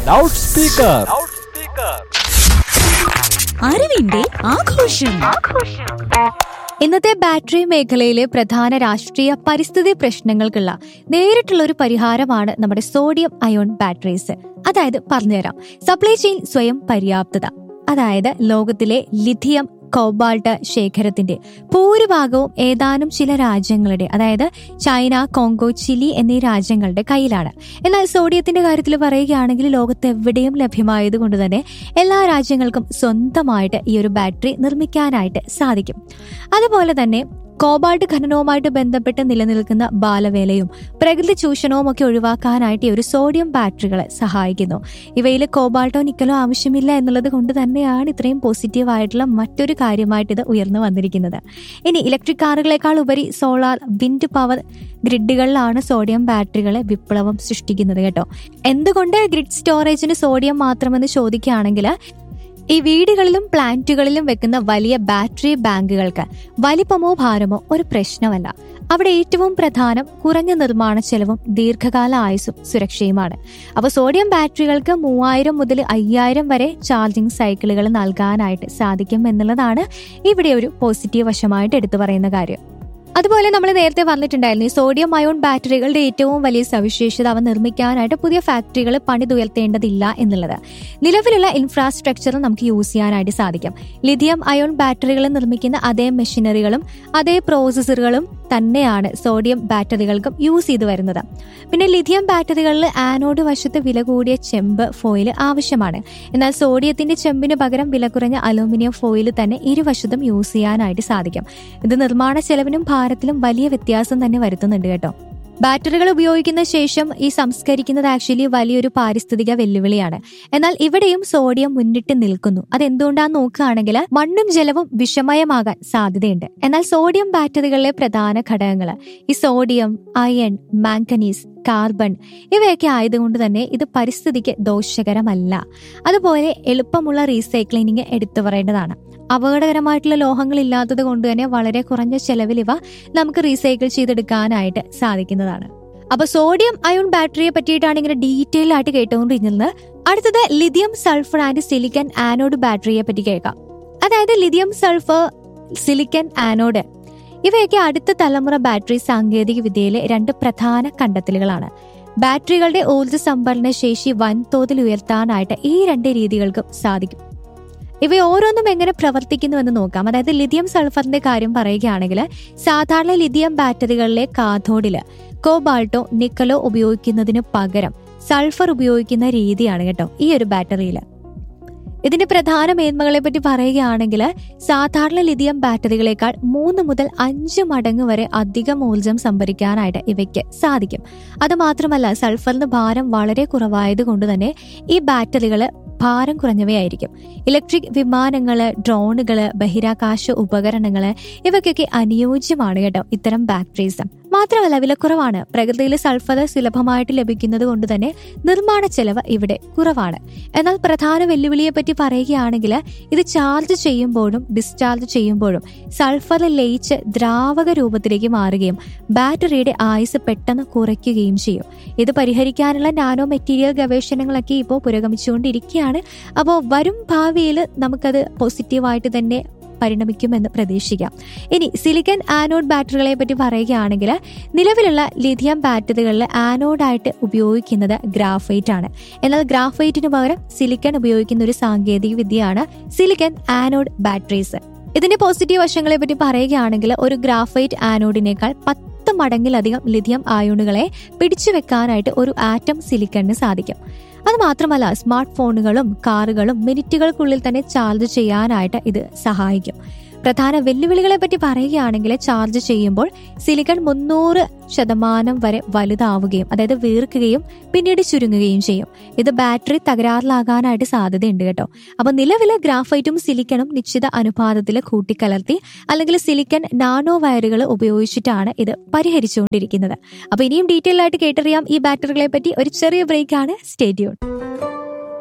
loud speaker അറിവിന്റെ ആഘോഷം ഇന്നത്തെ ബാറ്ററി മേഖലയിലെ പ്രധാന രാഷ്ട്രീയ പരിസ്ഥിതി പ്രശ്നങ്ങൾക്കുള്ള നേരിട്ടുള്ള ഒരു പരിഹാരമാണ് നമ്മുടെ സോഡിയം അയോൺ ബാറ്ററീസ് അതായത് പറഞ്ഞുതരാം സപ്ലൈ ചെയിൻ സ്വയം പര്യാപ്തത അതായത് ലോകത്തിലെ ലിഥിയം കോബാൾട്ട് ശേഖരത്തിന്റെ ഭൂരിഭാഗവും ഏതാനും ചില രാജ്യങ്ങളുടെ അതായത് ചൈന കോങ്കോ ചിലി എന്നീ രാജ്യങ്ങളുടെ കയ്യിലാണ് എന്നാൽ സോഡിയത്തിന്റെ കാര്യത്തിൽ പറയുകയാണെങ്കിൽ ലോകത്ത് എവിടെയും ലഭ്യമായതുകൊണ്ട് തന്നെ എല്ലാ രാജ്യങ്ങൾക്കും സ്വന്തമായിട്ട് ഈ ഒരു ബാറ്ററി നിർമ്മിക്കാനായിട്ട് സാധിക്കും അതുപോലെ തന്നെ കോബാൾട്ട് ഖനനവുമായിട്ട് ബന്ധപ്പെട്ട് നിലനിൽക്കുന്ന ബാലവേലയും പ്രകൃതി ചൂഷണവും ഒക്കെ ഒഴിവാക്കാനായിട്ട് ഈ ഒരു സോഡിയം ബാറ്ററികളെ സഹായിക്കുന്നു ഇവയിൽ കോബാൾട്ടോ നിക്കലോ ആവശ്യമില്ല എന്നുള്ളത് കൊണ്ട് തന്നെയാണ് ഇത്രയും പോസിറ്റീവ് ആയിട്ടുള്ള മറ്റൊരു കാര്യമായിട്ട് ഇത് ഉയർന്നു വന്നിരിക്കുന്നത് ഇനി ഇലക്ട്രിക് കാറുകളെക്കാൾ ഉപരി സോളാർ വിൻഡ് പവർ ഗ്രിഡുകളിലാണ് സോഡിയം ബാറ്ററികളെ വിപ്ലവം സൃഷ്ടിക്കുന്നത് കേട്ടോ എന്തുകൊണ്ട് ഗ്രിഡ് സ്റ്റോറേജിന് സോഡിയം മാത്രമെന്ന് ചോദിക്കുകയാണെങ്കിൽ ഈ വീടുകളിലും പ്ലാന്റുകളിലും വെക്കുന്ന വലിയ ബാറ്ററി ബാങ്കുകൾക്ക് വലിപ്പമോ ഭാരമോ ഒരു പ്രശ്നമല്ല അവിടെ ഏറ്റവും പ്രധാനം കുറഞ്ഞ നിർമ്മാണ ചെലവും ദീർഘകാല ആയുസ്സും സുരക്ഷയുമാണ് അപ്പോൾ സോഡിയം ബാറ്ററികൾക്ക് മൂവായിരം മുതൽ അയ്യായിരം വരെ ചാർജിംഗ് സൈക്കിളുകൾ നൽകാനായിട്ട് സാധിക്കും എന്നുള്ളതാണ് ഇവിടെ ഒരു പോസിറ്റീവ് വശമായിട്ട് എടുത്തു പറയുന്ന കാര്യം അതുപോലെ നമ്മൾ നേരത്തെ പറഞ്ഞിട്ടുണ്ടായിരുന്നു ഈ സോഡിയം അയോൺ ബാറ്ററികളുടെ ഏറ്റവും വലിയ സവിശേഷത അവ നിർമ്മിക്കാനായിട്ട് പുതിയ ഫാക്ടറികൾ പണിതുയർത്തേണ്ടതില്ല എന്നുള്ളത് നിലവിലുള്ള ഇൻഫ്രാസ്ട്രക്ചർ നമുക്ക് യൂസ് ചെയ്യാനായിട്ട് സാധിക്കും ലിഥിയം അയോൺ ബാറ്ററികൾ നിർമ്മിക്കുന്ന അതേ മെഷീനറികളും അതേ പ്രോസസ്സറുകളും തന്നെയാണ് സോഡിയം ബാറ്ററികൾക്കും യൂസ് ചെയ്തു വരുന്നത് പിന്നെ ലിഥിയം ബാറ്ററികളിൽ ആനോഡ് വശത്ത് വില കൂടിയ ചെമ്പ് ഫോയിൽ ആവശ്യമാണ് എന്നാൽ സോഡിയത്തിന്റെ ചെമ്പിന് പകരം വില കുറഞ്ഞ അലൂമിനിയം ഫോയിൽ തന്നെ ഇരുവശത്തും യൂസ് ചെയ്യാനായിട്ട് സാധിക്കും ഇത് നിർമ്മാണ ചെലവിനും ഭാരത്തിലും വലിയ വ്യത്യാസം തന്നെ വരുത്തുന്നുണ്ട് കേട്ടോ ബാറ്ററികൾ ഉപയോഗിക്കുന്ന ശേഷം ഈ സംസ്കരിക്കുന്നത് ആക്ച്വലി വലിയൊരു പാരിസ്ഥിതിക വെല്ലുവിളിയാണ് എന്നാൽ ഇവിടെയും സോഡിയം മുന്നിട്ട് നിൽക്കുന്നു അതെന്തുകൊണ്ടാന്ന് നോക്കുകയാണെങ്കിൽ മണ്ണും ജലവും വിഷമയമാകാൻ സാധ്യതയുണ്ട് എന്നാൽ സോഡിയം ബാറ്ററികളിലെ പ്രധാന ഘടകങ്ങൾ ഈ സോഡിയം അയൺ മാംഗനീസ് കാർബൺ ഇവയൊക്കെ ആയതുകൊണ്ട് തന്നെ ഇത് പരിസ്ഥിതിക്ക് ദോഷകരമല്ല അതുപോലെ എളുപ്പമുള്ള റീസൈക്ലിംഗ് എടുത്തു പറയേണ്ടതാണ് അപകടകരമായിട്ടുള്ള ലോഹങ്ങൾ ഇല്ലാത്തത് കൊണ്ട് തന്നെ വളരെ കുറഞ്ഞ ചെലവിൽ ഇവ നമുക്ക് റീസൈക്കിൾ ചെയ്തെടുക്കാനായിട്ട് സാധിക്കുന്നതാണ് അപ്പൊ സോഡിയം അയോൺ ബാറ്ററിയെ പറ്റിയിട്ടാണ് ഇങ്ങനെ ഡീറ്റെയിൽ ആയിട്ട് കേട്ടുകൊണ്ടിരുന്നത് അടുത്തത് lithium sulphur and silicon anode ബാറ്ററിയെ പറ്റി കേൾക്കാം അതായത് ലിഥിയം സൾഫർ സിലിക്കൺ ആനോഡ് ഇവയൊക്കെ അടുത്ത തലമുറ ബാറ്ററി സാങ്കേതിക വിദ്യയിലെ രണ്ട് പ്രധാന കണ്ടെത്തലുകളാണ് ബാറ്ററികളുടെ ഊർജ്ജ സംഭരണ ശേഷി വൻതോതിൽ ഉയർത്താനായിട്ട് ഈ രണ്ട് രീതികൾക്കും സാധിക്കും ഇവ ഓരോന്നും എങ്ങനെ പ്രവർത്തിക്കുന്നു എന്ന് നോക്കാം അതായത് ലിഥിയം സൾഫറിന്റെ കാര്യം പറയുകയാണെങ്കിൽ സാധാരണ ലിഥിയം ബാറ്ററികളിലെ കാഥോഡില് കോബാൾട്ടോ നിക്കലോ ഉപയോഗിക്കുന്നതിന് പകരം സൾഫർ ഉപയോഗിക്കുന്ന രീതിയാണ് കേട്ടോ ഈ ഒരു ബാറ്ററിയിൽ ഇതിന്റെ പ്രധാന മേന്മകളെ പറ്റി പറയുകയാണെങ്കിൽ സാധാരണ ലിഥിയം ബാറ്ററികളെക്കാൾ മൂന്ന് മുതൽ അഞ്ച് മടങ്ങ് വരെ അധികം ഊർജം സംഭരിക്കാനായിട്ട് ഇവയ്ക്ക് സാധിക്കും അത് മാത്രമല്ല സൾഫറിന് ഭാരം വളരെ കുറവായതുകൊണ്ട് തന്നെ ഈ ബാറ്ററികൾ ഭാരം കുറഞ്ഞവയായിരിക്കും ഇലക്ട്രിക് വിമാനങ്ങള് ഡ്രോണുകള് ബഹിരാകാശ ഉപകരണങ്ങള് ഇവയ്ക്കൊക്കെ അനുയോജ്യമാണ് കേട്ടോ ഇത്തരം ബാറ്ററീസ് മാത്രമല്ല വിലക്കുറവാണ് പ്രകൃതിയിൽ സൾഫർ സുലഭമായിട്ട് ലഭിക്കുന്നത് കൊണ്ട് തന്നെ നിർമ്മാണ ചെലവ് ഇവിടെ കുറവാണ് എന്നാൽ പ്രധാന വെല്ലുവിളിയെ പറ്റി പറയുകയാണെങ്കിൽ ഇത് ചാർജ് ചെയ്യുമ്പോഴും ഡിസ്ചാർജ് ചെയ്യുമ്പോഴും സൾഫർ ലയിച്ച് ദ്രാവക രൂപത്തിലേക്ക് മാറുകയും ബാറ്ററിയുടെ ആയുസ് പെട്ടെന്ന് കുറയ്ക്കുകയും ചെയ്യും ഇത് പരിഹരിക്കാനുള്ള നാനോ മെറ്റീരിയൽ ഗവേഷണങ്ങളൊക്കെ ഇപ്പോൾ പുരോഗമിച്ചുകൊണ്ടിരിക്കുകയാണ് അപ്പോൾ വരും ഭാവിയിൽ നമുക്കത് പോസിറ്റീവായിട്ട് തന്നെ പരിണമിക്കുമെന്ന് പ്രതീക്ഷിക്കാം ഇനി സിലിക്കൺ ആനോഡ് ബാറ്ററികളെ പറ്റി പറയുകയാണെങ്കിൽ നിലവിലുള്ള ലിഥിയം ബാറ്ററികളിൽ ആനോഡായിട്ട് ഉപയോഗിക്കുന്നത് ഗ്രാഫൈറ്റ് ആണ് എന്നാൽ ഗ്രാഫൈറ്റിന് പകരം സിലിക്കൺ ഉപയോഗിക്കുന്ന ഒരു സാങ്കേതിക വിദ്യയാണ് സിലിക്കൺ ആനോഡ് ബാറ്ററീസ് ഇതിന്റെ പോസിറ്റീവ് വശങ്ങളെ പറ്റി പറയുകയാണെങ്കിൽ ഒരു ഗ്രാഫൈറ്റ് ആനോഡിനേക്കാൾ പത്ത് മടങ്ങിലധികം ലിഥിയം ആയോണുകളെ പിടിച്ചു വെക്കാനായിട്ട് ഒരു ആറ്റം സിലിക്കണിന് സാധിക്കും അത് മാത്രമല്ല സ്മാർട്ട് ഫോണുകളും കാറുകളും മിനിറ്റുകൾക്കുള്ളിൽ തന്നെ ചാർജ് ചെയ്യാനായിട്ട് ഇത് സഹായിക്കും പ്രധാന വെല്ലുവിളികളെ പറ്റി പറയുകയാണെങ്കിൽ ചാർജ് ചെയ്യുമ്പോൾ സിലിക്കൺ മുന്നൂറ് ശതമാനം വരെ വലുതാവുകയും അതായത് വീർക്കുകയും പിന്നീട് ചുരുങ്ങുകയും ചെയ്യും ഇത് ബാറ്ററി തകരാറിലാകാനായിട്ട് സാധ്യതയുണ്ട് കേട്ടോ അപ്പൊ നിലവിലെ ഗ്രാഫൈറ്റും സിലിക്കണും നിശ്ചിത അനുപാതത്തിൽ കൂട്ടിക്കലർത്തി അല്ലെങ്കിൽ സിലിക്കൺ നാനോ വയറുകൾ ഉപയോഗിച്ചിട്ടാണ് ഇത് പരിഹരിച്ചുകൊണ്ടിരിക്കുന്നത് അപ്പൊ ഇനിയും ഡീറ്റെയിൽ ആയിട്ട് കേട്ടറിയാം ഈ ബാറ്ററികളെ പറ്റി ഒരു ചെറിയ ബ്രേക്കാണ് സ്റ്റേഡിയോൺ